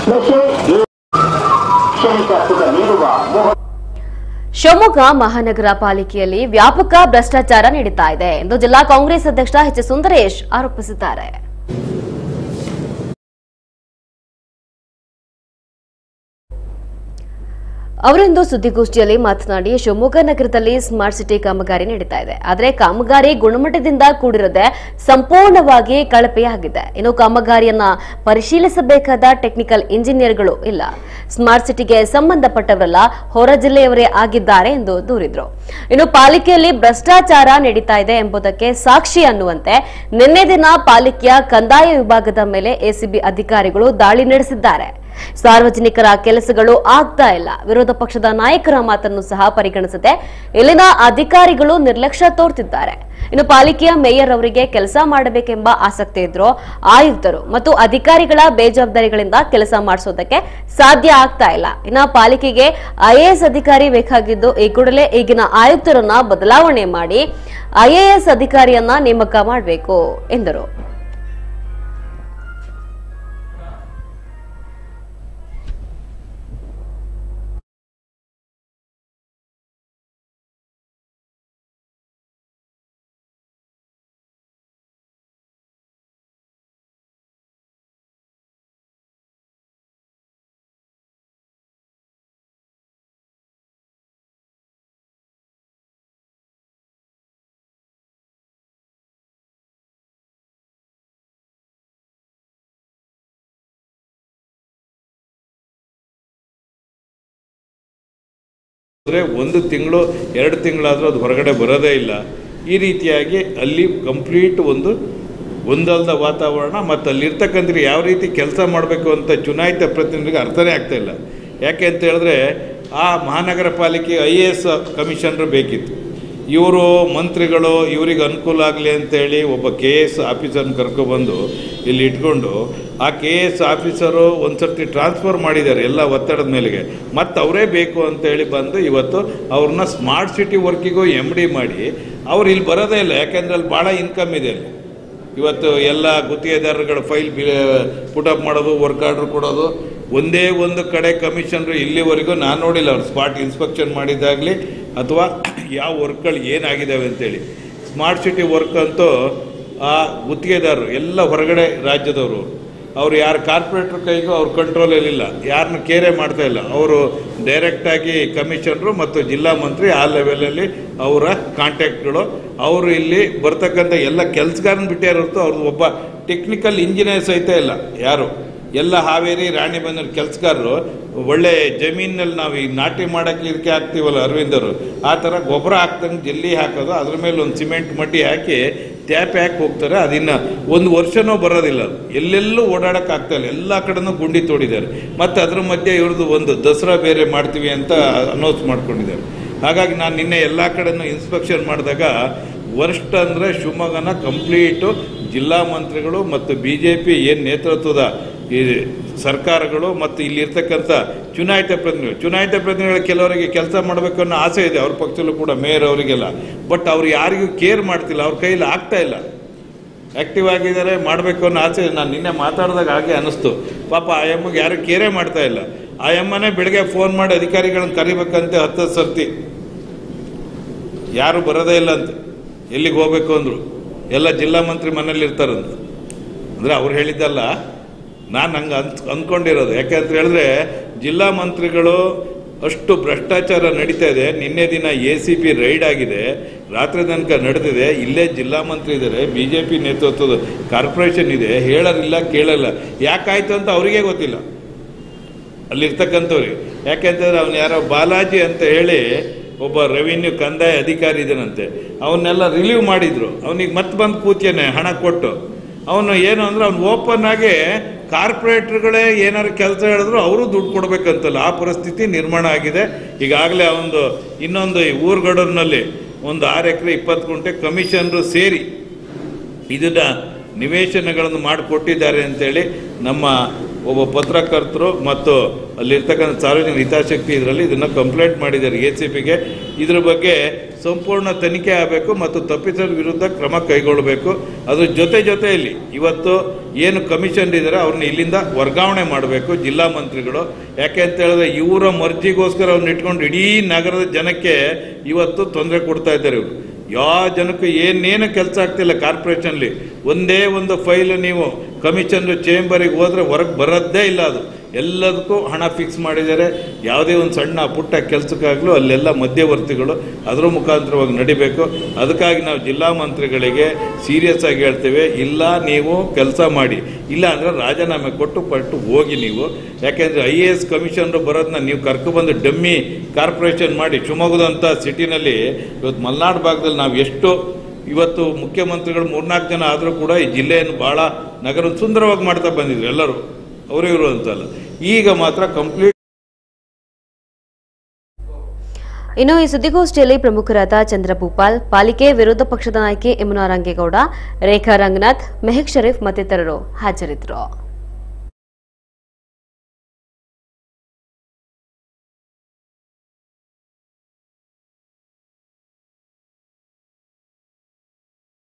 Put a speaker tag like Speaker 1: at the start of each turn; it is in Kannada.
Speaker 1: ನಶೆ ಕ್ಷಣಿಕ ಸುಖ ನೀಡುವ ಮೋಹ
Speaker 2: ಶಿವಮೊಗ್ಗ ಮಹಾನಗರ ಪಾಲಿಕೆಯಲ್ಲಿ ವ್ಯಾಪಕ ಭ್ರಷ್ಟಾಚಾರ ನಡೀತಾ ಇದೆ ಎಂದು ಜಿಲ್ಲಾ ಕಾಂಗ್ರೆಸ್ ಅಧ್ಯಕ್ಷ ಎಚ್ ಸುಂದರೇಶ್ ಆರೋಪಿಸಿದ್ದಾರೆ ಅವರಿಂದು ಸುದ್ದಿಗೋಷ್ಠಿಯಲ್ಲಿ ಮಾತನಾಡಿ ಶಿವಮೊಗ್ಗ ನಗರದಲ್ಲಿ ಸ್ಮಾರ್ಟ್ ಸಿಟಿ ಕಾಮಗಾರಿ ನಡೀತಾ ಇದೆ ಆದರೆ ಕಾಮಗಾರಿ ಗುಣಮಟ್ಟದಿಂದ ಕೂಡಿರದೆ ಸಂಪೂರ್ಣವಾಗಿ ಕಳಪೆಯಾಗಿದೆ ಇನ್ನು ಕಾಮಗಾರಿಯನ್ನ ಪರಿಶೀಲಿಸಬೇಕಾದ ಟೆಕ್ನಿಕಲ್ ಇಂಜಿನಿಯರ್ಗಳು ಇಲ್ಲ ಸ್ಮಾರ್ಟ್ ಸಿಟಿಗೆ ಸಂಬಂಧಪಟ್ಟವರೆಲ್ಲ ಹೊರ ಜಿಲ್ಲೆಯವರೇ ಆಗಿದ್ದಾರೆ ಎಂದು ದೂರಿದ್ರು ಇನ್ನು ಪಾಲಿಕೆಯಲ್ಲಿ ಭ್ರಷ್ಟಾಚಾರ ನಡೀತಾ ಇದೆ ಎಂಬುದಕ್ಕೆ ಸಾಕ್ಷಿ ಅನ್ನುವಂತೆ ನಿನ್ನೆ ದಿನ ಪಾಲಿಕೆಯ ಕಂದಾಯ ವಿಭಾಗದ ಮೇಲೆ ಎಸಿಬಿ ಅಧಿಕಾರಿಗಳು ದಾಳಿ ನಡೆಸಿದ್ದಾರೆ ಸಾರ್ವಜನಿಕರ ಕೆಲಸಗಳು ಆಗ್ತಾ ಇಲ್ಲ ವಿರೋಧ ಪಕ್ಷದ ನಾಯಕರ ಮಾತನ್ನು ಸಹ ಪರಿಗಣಿಸದೆ ಇಲ್ಲಿನ ಅಧಿಕಾರಿಗಳು ನಿರ್ಲಕ್ಷ್ಯ ತೋರ್ತಿದ್ದಾರೆ ಇನ್ನು ಪಾಲಿಕೆಯ ಮೇಯರ್ ಅವರಿಗೆ ಕೆಲಸ ಮಾಡಬೇಕೆಂಬ ಆಸಕ್ತಿ ಇದ್ರು ಆಯುಕ್ತರು ಮತ್ತು ಅಧಿಕಾರಿಗಳ ಬೇಜವಾಬ್ದಾರಿಗಳಿಂದ ಕೆಲಸ ಮಾಡಿಸೋದಕ್ಕೆ ಸಾಧ್ಯ ಆಗ್ತಾ ಇಲ್ಲ ಇನ್ನ ಪಾಲಿಕೆಗೆ ಐಎಎಸ್ ಅಧಿಕಾರಿ ಬೇಕಾಗಿದ್ದು ಈ ಕೂಡಲೇ ಈಗಿನ ಆಯುಕ್ತರನ್ನ ಬದಲಾವಣೆ ಮಾಡಿ ಐಎಎಸ್ ಅಧಿಕಾರಿಯನ್ನ ನೇಮಕ ಮಾಡಬೇಕು ಎಂದರು
Speaker 3: ಅಂದರೆ ಒಂದು ತಿಂಗಳು ಎರಡು ತಿಂಗಳಾದರೂ ಅದು ಹೊರಗಡೆ ಬರೋದೇ ಇಲ್ಲ ಈ ರೀತಿಯಾಗಿ ಅಲ್ಲಿ ಕಂಪ್ಲೀಟ್ ಒಂದು ಒಂದಲ್ದ ವಾತಾವರಣ ಮತ್ತು ಅಲ್ಲಿರ್ತಕ್ಕಂಥ ಯಾವ ರೀತಿ ಕೆಲಸ ಮಾಡಬೇಕು ಅಂತ ಚುನಾಯಿತ ಪ್ರತಿನಿಧಿಗೆ ಅರ್ಥನೇ ಆಗ್ತಾ ಇಲ್ಲ ಯಾಕೆ ಅಂತ ಹೇಳಿದ್ರೆ ಆ ಮಹಾನಗರ ಪಾಲಿಕೆ ಐ ಎ ಎಸ್ ಕಮಿಷನರ್ ಬೇಕಿತ್ತು ಇವರು ಮಂತ್ರಿಗಳು ಇವ್ರಿಗೆ ಅನುಕೂಲ ಆಗಲಿ ಅಂತೇಳಿ ಒಬ್ಬ ಕೆ ಎ ಎಸ್ ಆಫೀಸರ್ನ ಕರ್ಕೊಬಂದು ಇಲ್ಲಿ ಇಟ್ಕೊಂಡು ಆ ಕೆ ಎ ಎಸ್ ಆಫೀಸರು ಒಂದು ಸರ್ತಿ ಟ್ರಾನ್ಸ್ಫರ್ ಮಾಡಿದ್ದಾರೆ ಎಲ್ಲ ಒತ್ತಡದ ಮೇಲೆಗೆ ಮತ್ತು ಅವರೇ ಬೇಕು ಅಂತೇಳಿ ಬಂದು ಇವತ್ತು ಅವ್ರನ್ನ ಸ್ಮಾರ್ಟ್ ಸಿಟಿ ವರ್ಕಿಗೂ ಎಮ್ ಡಿ ಮಾಡಿ ಅವ್ರು ಇಲ್ಲಿ ಬರೋದೇ ಇಲ್ಲ ಯಾಕೆಂದ್ರೆ ಅಲ್ಲಿ ಭಾಳ ಇನ್ಕಮ್ ಇದೆ ಅಲ್ಲಿ ಇವತ್ತು ಎಲ್ಲ ಗುತ್ತಿಗೆದಾರರುಗಳ ಫೈಲ್ ಪುಟಪ್ ಮಾಡೋದು ವರ್ಕ್ ಆರ್ಡರ್ ಕೊಡೋದು ಒಂದೇ ಒಂದು ಕಡೆ ಕಮಿಷನರು ಇಲ್ಲಿವರೆಗೂ ನಾನು ನೋಡಿಲ್ಲ ಅವ್ರು ಸ್ಪಾಟ್ ಇನ್ಸ್ಪೆಕ್ಷನ್ ಮಾಡಿದ್ದಾಗಲಿ ಅಥವಾ ಯಾವ ವರ್ಕ್ಗಳು ಏನಾಗಿದ್ದಾವೆ ಅಂತೇಳಿ ಸ್ಮಾರ್ಟ್ ಸಿಟಿ ವರ್ಕ್ ಅಂತೂ ಆ ಗುತ್ತಿಗೆದಾರರು ಎಲ್ಲ ಹೊರಗಡೆ ರಾಜ್ಯದವರು ಅವ್ರು ಯಾರು ಕಾರ್ಪೊರೇಟ್ರ್ ಕೈಗೂ ಅವ್ರ ಕಂಟ್ರೋಲಲ್ಲಿಲ್ಲ ಯಾರನ್ನ ಕೇರೆ ಮಾಡ್ತಾ ಇಲ್ಲ ಅವರು ಡೈರೆಕ್ಟಾಗಿ ಕಮಿಷನರು ಮತ್ತು ಜಿಲ್ಲಾ ಮಂತ್ರಿ ಆ ಲೆವೆಲಲ್ಲಿ ಅವರ ಕಾಂಟ್ಯಾಕ್ಟ್ಗಳು ಅವರು ಇಲ್ಲಿ ಬರ್ತಕ್ಕಂಥ ಎಲ್ಲ ಕೆಲಸಗಾರನ ಬಿಟ್ಟೇ ಹೊರತು ಅವ್ರದ್ದು ಒಬ್ಬ ಟೆಕ್ನಿಕಲ್ ಇಂಜಿನಿಯರ್ ಸಹಿತ ಇಲ್ಲ ಯಾರು ಎಲ್ಲ ಹಾವೇರಿ ರಾಣಿಬೆನ್ನೂರು ಕೆಲಸಗಾರರು ಒಳ್ಳೆ ಜಮೀನಲ್ಲಿ ನಾವು ಈ ನಾಟಿ ಮಾಡೋಕ್ಕೆ ಇದಕ್ಕೆ ಹಾಕ್ತೀವಲ್ಲ ಅರವಿಂದರು ಆ ಥರ ಗೊಬ್ಬರ ಹಾಕ್ದಂಗೆ ಜಲ್ಲಿ ಹಾಕೋದು ಅದ್ರ ಮೇಲೆ ಒಂದು ಸಿಮೆಂಟ್ ಮಡ್ಡಿ ಹಾಕಿ ಟ್ಯಾಪ್ ಹಾಕಿ ಹೋಗ್ತಾರೆ ಅದಿನ್ನ ಒಂದು ವರ್ಷನೂ ಬರೋದಿಲ್ಲ ಅದು. ಎಲ್ಲೆಲ್ಲೂ ಓಡಾಡಕ್ಕೆ ಆಗ್ತಾ ಇಲ್ಲ ಎಲ್ಲ ಕಡೆನೂ ಗುಂಡಿ ತೋಡಿದ್ದಾರೆ ಮತ್ತು ಅದ್ರ ಮಧ್ಯೆ ಇವ್ರದ್ದು ಒಂದು ದಸರಾ ಬೇರೆ ಮಾಡ್ತೀವಿ ಅಂತ ಅನೌನ್ಸ್ ಮಾಡ್ಕೊಂಡಿದ್ದಾರೆ ಹಾಗಾಗಿ ನಾನು ನಿನ್ನೆ ಎಲ್ಲ ಕಡೆನೂ ಇನ್ಸ್ಪೆಕ್ಷನ್ ಮಾಡಿದಾಗ ವರ್ಸ್ಟ್ ಅಂದರೆ ಶಿವಮೊಗ್ಗನ ಕಂಪ್ಲೀಟು ಜಿಲ್ಲಾ ಮಂತ್ರಿಗಳು ಮತ್ತು ಬಿ ಜೆ ಪಿ ಏನು ನೇತೃತ್ವದ ಈ ಸರ್ಕಾರಗಳು ಮತ್ತು ಇಲ್ಲಿರ್ತಕ್ಕಂಥ ಚುನಾಯಿತ ಪ್ರತಿನಿಧಿಗಳು ಚುನಾಯಿತ ಪ್ರತಿನಿಧಿಗಳು ಕೆಲವರಿಗೆ ಕೆಲಸ ಮಾಡಬೇಕು ಅನ್ನೋ ಆಸೆ ಇದೆ ಅವ್ರ ಪಕ್ಷದಲ್ಲೂ ಕೂಡ ಮೇಯರ್ ಅವರಿಗೆಲ್ಲ ಬಟ್ ಅವ್ರು ಯಾರಿಗೂ ಕೇರ್ ಮಾಡ್ತಿಲ್ಲ ಅವ್ರ ಕೈಯಲ್ಲಿ ಆಗ್ತಾ ಇಲ್ಲ ಆ್ಯಕ್ಟಿವ್ ಆಗಿದ್ದಾರೆ ಮಾಡಬೇಕು ಅನ್ನೋ ಆಸೆ ನಾನು ನಿನ್ನೆ ಮಾತಾಡಿದಾಗ ಹಾಗೆ ಅನ್ನಿಸ್ತು ಪಾಪ ಆ ಎಮ್ಮಗೆ ಯಾರು ಕೇರೇ ಮಾಡ್ತಾ ಇಲ್ಲ ಆ ಎಮ್ಮನೇ ಬೆಳಗ್ಗೆ ಫೋನ್ ಮಾಡಿ ಅಧಿಕಾರಿಗಳನ್ನ ಕರಿಬೇಕಂತೆ ಹತ್ತು ಸರ್ತಿ ಯಾರು ಬರೋದೇ ಇಲ್ಲ ಅಂತ ಎಲ್ಲಿಗೆ ಹೋಗ್ಬೇಕು ಅಂದರು ಎಲ್ಲ ಜಿಲ್ಲಾ ಮಂತ್ರಿ ಮನೇಲಿ ಇರ್ತಾರಂತ ಅಂದರೆ ಅವ್ರು ಹೇಳಿದ್ದಲ್ಲ ನಾನು ಹಂಗೆ ಅನ್ ಅಂದ್ಕೊಂಡಿರೋದು ಯಾಕೆ ಅಂತ ಹೇಳಿದ್ರೆ ಜಿಲ್ಲಾ ಮಂತ್ರಿಗಳು ಅಷ್ಟು ಭ್ರಷ್ಟಾಚಾರ ನಡೀತಾ ಇದೆ ನಿನ್ನೆ ದಿನ ಎ ಸಿ ಪಿ ರೈಡ್ ಆಗಿದೆ ರಾತ್ರಿ ತನಕ ನಡೆದಿದೆ ಇಲ್ಲೇ ಜಿಲ್ಲಾ ಮಂತ್ರಿ ಇದ್ದಾರೆ ಬಿ ಜೆ ಪಿ ನೇತೃತ್ವದ ಕಾರ್ಪೊರೇಷನ್ ಇದೆ ಹೇಳೋರಿಲ್ಲ ಕೇಳಲ್ಲ ಯಾಕಾಯ್ತು ಅಂತ ಅವರಿಗೆ ಗೊತ್ತಿಲ್ಲ ಅಲ್ಲಿರ್ತಕ್ಕಂಥವ್ರಿಗೆ ಯಾಕೆಂತಂದ್ರೆ ಅವ್ನು ಯಾರೋ ಬಾಲಾಜಿ ಅಂತ ಹೇಳಿ ಒಬ್ಬ ರೆವಿನ್ಯೂ ಕಂದಾಯ ಅಧಿಕಾರಿ ಇದನಂತೆ ಅವನ್ನೆಲ್ಲ ರಿಲೀವ್ ಮಾಡಿದ್ರು ಅವನಿಗೆ ಮತ್ತೆ ಬಂದು ಕೂತ್ಯಾನೆ ಹಣ ಕೊಟ್ಟು ಅವನು ಏನು ಅಂದ್ರೆ ಅವ್ನು ಓಪನ್ ಆಗಿ ಕಾರ್ಪೊರೇಟ್ರುಗಳೇ ಏನಾರು ಕೆಲಸ ಹೇಳಿದ್ರು ಅವರು ದುಡ್ಡು ಕೊಡ್ಬೇಕಂತಲ್ಲ ಆ ಪರಿಸ್ಥಿತಿ ನಿರ್ಮಾಣ ಆಗಿದೆ ಈಗಾಗಲೇ ಅವನದು ಇನ್ನೊಂದು ಈ ಊರುಗಡೂರಿನಲ್ಲಿ ಒಂದು ಆರು ಎಕರೆ ಇಪ್ಪತ್ತು ಗುಂಟೆ ಕಮಿಷನರು ಸೇರಿ ಇದನ್ನ ನಿವೇಶನಗಳನ್ನು ಮಾಡಿಕೊಟ್ಟಿದ್ದಾರೆ ಅಂತೇಳಿ ನಮ್ಮ ಒಬ್ಬ ಪತ್ರಕರ್ತರು ಮತ್ತು ಅಲ್ಲಿರ್ತಕ್ಕಂಥ ಸಾರ್ವಜನಿಕ ಹಿತಾಸಕ್ತಿ ಇದರಲ್ಲಿ ಇದನ್ನು ಕಂಪ್ಲೇಂಟ್ ಮಾಡಿದ್ದಾರೆ ಎ ಸಿ ಪಿಗೆ ಇದ್ರ ಬಗ್ಗೆ ಸಂಪೂರ್ಣ ತನಿಖೆ ಆಗಬೇಕು ಮತ್ತು ತಪ್ಪಿತರ ವಿರುದ್ಧ ಕ್ರಮ ಕೈಗೊಳ್ಳಬೇಕು ಅದ್ರ ಜೊತೆ ಜೊತೆಯಲ್ಲಿ ಇವತ್ತು ಏನು ಕಮಿಷನ್ ಇದ್ದಾರೆ ಅವ್ರನ್ನ ಇಲ್ಲಿಂದ ವರ್ಗಾವಣೆ ಮಾಡಬೇಕು ಜಿಲ್ಲಾ ಮಂತ್ರಿಗಳು ಯಾಕೆ ಅಂತ ಹೇಳಿದ್ರೆ ಇವರ ಮರ್ಜಿಗೋಸ್ಕರ ಅವ್ರನ್ನ ಇಟ್ಕೊಂಡು ಇಡೀ ನಗರದ ಜನಕ್ಕೆ ಇವತ್ತು ತೊಂದರೆ ಕೊಡ್ತಾ ಇದ್ದಾರೆ ಇವರು ಯಾವ ಜನಕ್ಕೂ ಏನೇನು ಕೆಲಸ ಆಗ್ತಿಲ್ಲ ಕಾರ್ಪೊರೇಷನ್ಲಿ ಒಂದೇ ಒಂದು ಫೈಲ್ ನೀವು ಕಮಿಷನ್ ಚೇಂಬರಿಗೆ ಹೋದ್ರೆ ಹೊರಗೆ ಬರೋದೇ ಇಲ್ಲ ಅದು ಎಲ್ಲದಕ್ಕೂ ಹಣ ಫಿಕ್ಸ್ ಮಾಡಿದ್ದಾರೆ ಯಾವುದೇ ಒಂದು ಸಣ್ಣ ಪುಟ್ಟ ಕೆಲಸಕ್ಕಾಗಲೂ ಅಲ್ಲೆಲ್ಲ ಮಧ್ಯವರ್ತಿಗಳು ಅದರ ಮುಖಾಂತರವಾಗಿ ನಡಿಬೇಕು ಅದಕ್ಕಾಗಿ ನಾವು ಜಿಲ್ಲಾ ಮಂತ್ರಿಗಳಿಗೆ ಸೀರಿಯಸ್ ಆಗಿ ಹೇಳ್ತೇವೆ ಇಲ್ಲ ನೀವು ಕೆಲಸ ಮಾಡಿ ಇಲ್ಲ ಅಂದರೆ ರಾಜೀನಾಮೆ ಕೊಟ್ಟು ಪಟ್ಟು ಹೋಗಿ ನೀವು ಯಾಕೆಂದರೆ ಐ ಎ ಎಸ್ ಕಮಿಷನರ್ ಬರೋದನ್ನ ನೀವು ಕರ್ಕೊಬಂದು ಡಮ್ಮಿ ಕಾರ್ಪೊರೇಷನ್ ಮಾಡಿ ಶಿವಮೊಗ್ಗದಂಥ ಸಿಟಿನಲ್ಲಿ ಇವತ್ತು ಮಲೆನಾಡು ಭಾಗದಲ್ಲಿ ನಾವು ಎಷ್ಟು ಇವತ್ತು ಮುಖ್ಯಮಂತ್ರಿಗಳು ಮೂರ್ನಾಲ್ಕು ಜನ ಆದರೂ ಕೂಡ ಈ ಜಿಲ್ಲೆಯನ್ನು ಭಾಳ ನಗರ ಸುಂದರವಾಗಿ ಮಾಡ್ತಾ ಬಂದಿದ್ರು ಎಲ್ಲರೂ ಅವರು ಇವರು ಅಂತಲ್ಲ ಈಗ ಮಾತ್ರ ಕಂಪ್ಲೀಟ್
Speaker 2: ಇನ್ನು ಈ ಸುದ್ದಿಗೋಷ್ಠಿಯಲ್ಲಿ ಪ್ರಮುಖರಾದ ಚಂದ್ರಭೂಪಾಲ್ ಪಾಲಿಕೆ ವಿರೋಧ ಪಕ್ಷದ ನಾಯಕಿ ಯಮುನಾ ರಂಗೇಗೌಡ ರೇಖಾ ರಂಗನಾಥ್ ಮೆಹಕ್ ಶರೀಫ್ ಮತ್ತಿತರರು ಹಾಜರಿದ್ದರು